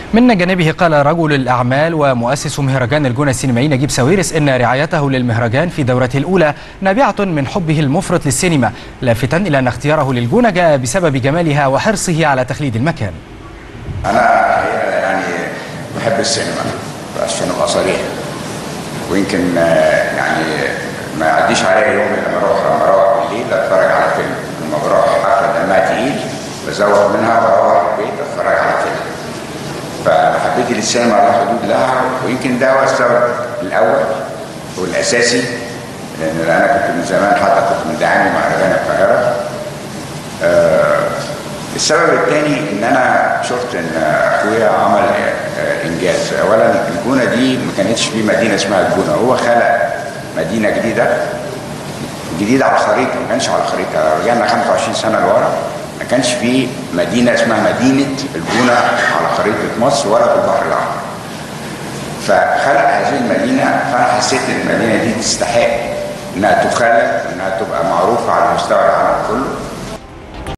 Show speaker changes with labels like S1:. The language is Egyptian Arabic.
S1: من جانبه قال رجل الأعمال ومؤسس مهرجان الجونة السينمائي نجيب ساويرس إن رعايته للمهرجان في دورته الأولى نابعة من حبه المفرط للسينما لافتا إلى أن اختياره للجونة جاء بسبب جمالها وحرصه على تخليد المكان
S2: انا يعني بحب السينما عشان ابقى صريح ويمكن آه، يعني ما يعديش عليا يوم الا لما اروح لما اروح بالليل اتفرج على فيلم لما بروح حفله دمها تقيل بزوق منها واروح البيت اتفرج على فيلم فحبيتي للسينما لا حدود لها ويمكن ده هو السبب الاول والاساسي لان انا كنت من زمان حتى كنت من دعامي مهرجان القاهره السبب الثاني ان انا شفت ان اخويا عمل آه، انجاز اولا الجونه دي ما كانتش في مدينه اسمها الجونه هو خلق مدينه جديده جديده على الخريطه ما كانش على الخريطه لو رجعنا 25 سنه لورا ما كانش في مدينه اسمها مدينه الجونه على خريطه مصر ولا في البحر الاحمر فخلق هذه المدينه فانا حسيت ان المدينه دي تستحق انها تخلق انها تبقى معروفه على مستوى العالم كله